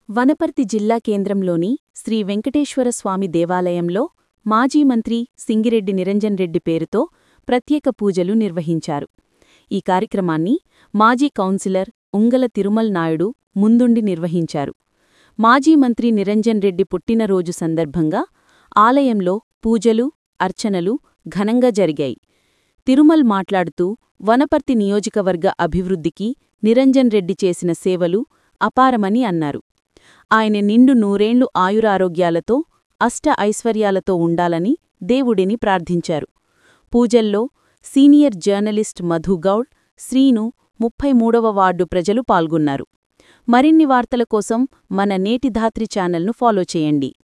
వనపర్తి జిల్లా కేంద్రంలోని శ్రీ వెంకటేశ్వర స్వామి దేవాలయంలో మాజీ మంత్రి సింగిరెడ్డి నిరంజన్ రెడ్డి పేరుతో ప్రత్యేక పూజలు నిర్వహించారు ఈ కార్యక్రమాన్ని మాజీ కౌన్సిలర్ ఉంగల తిరుమల్ నాయుడు ముందుండి నిర్వహించారు మాజీ మంత్రి నిరంజన్ రెడ్డి పుట్టినరోజు సందర్భంగా ఆలయంలో పూజలు అర్చనలు ఘనంగా జరిగాయి తిరుమల్ మాట్లాడుతూ వనపర్తి నియోజకవర్గ అభివృద్ధికి నిరంజన్ రెడ్డి చేసిన సేవలు అపారమని అన్నారు ఆయన నిండు నూరేండ్లు ఆయురారోగ్యాలతో అష్ట ఐశ్వర్యాలతో ఉండాలని దేవుడిని ప్రార్థించారు పూజల్లో సీనియర్ జర్నలిస్ట్ మధుగౌడ్ శ్రీను ముప్పై మూడవ వార్డు ప్రజలు పాల్గొన్నారు మరిన్ని వార్తల కోసం మన నేటి ధాత్రి ఛానల్ను ఫాలో చేయండి